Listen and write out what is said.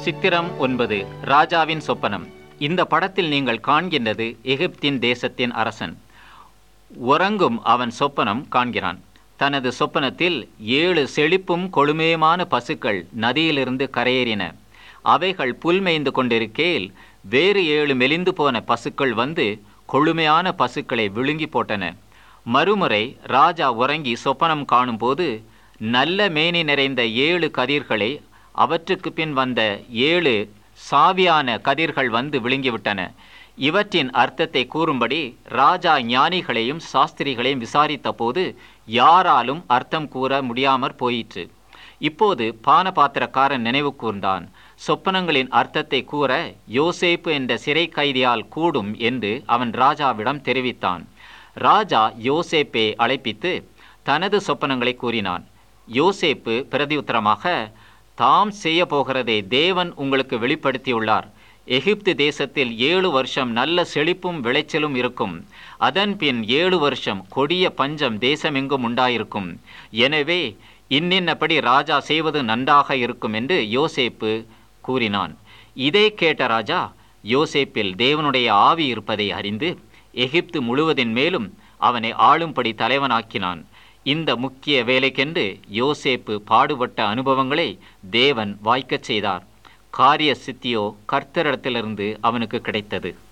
சித்திரம் ஒன்பது ராஜாவின் சொப்பனம் இந்த படத்தில் நீங்கள் காண்கின்றது எகிப்தின் தேசத்தின் அரசன் உறங்கும் அவன் சொப்பனம் காண்கிறான் தனது சொப்பனத்தில் ஏழு செழிப்பும் கொழுமையுமான பசுக்கள் நதியிலிருந்து கரையேறின அவைகள் புல் மேய்ந்து கொண்டிருக்கையில் வேறு ஏழு மெலிந்து போன பசுக்கள் வந்து கொழுமையான பசுக்களை விழுங்கி போட்டன மறுமுறை ராஜா உறங்கி சொப்பனம் காணும்போது நல்ல மேனி நிறைந்த ஏழு கதிர்களை அவற்றுக்கு பின் வந்த ஏழு சாவியான கதிர்கள் வந்து விழுங்கிவிட்டன இவற்றின் அர்த்தத்தை கூறும்படி ராஜா ஞானிகளையும் சாஸ்திரிகளையும் விசாரித்த போது யாராலும் அர்த்தம் கூற முடியாமற் போயிற்று இப்போது பானபாத்திரக்காரன் நினைவு கூர்ந்தான் சொப்பனங்களின் அர்த்தத்தை கூற யோசேப்பு என்ற சிறை கைதியால் கூடும் என்று அவன் ராஜாவிடம் தெரிவித்தான் ராஜா யோசேப்பை அழைப்பித்து தனது சொப்பனங்களை கூறினான் யோசேப்பு பிரதியுத்தரமாக தாம் செய்ய போகிறதை தேவன் உங்களுக்கு வெளிப்படுத்தியுள்ளார் எகிப்து தேசத்தில் ஏழு வருஷம் நல்ல செழிப்பும் விளைச்சலும் இருக்கும் அதன் பின் ஏழு வருஷம் கொடிய பஞ்சம் தேசமெங்கும் உண்டாயிருக்கும் எனவே இன்னின்னபடி ராஜா செய்வது நன்றாக இருக்கும் என்று யோசேப்பு கூறினான் இதை கேட்ட ராஜா யோசேப்பில் தேவனுடைய ஆவி இருப்பதை அறிந்து எகிப்து முழுவதின் மேலும் அவனை ஆளும்படி தலைவனாக்கினான் இந்த முக்கிய வேலைக்கென்று யோசேப்பு பாடுபட்ட அனுபவங்களை தேவன் வாய்க்கச் செய்தார் காரிய சித்தியோ கர்த்தரிடத்திலிருந்து அவனுக்கு கிடைத்தது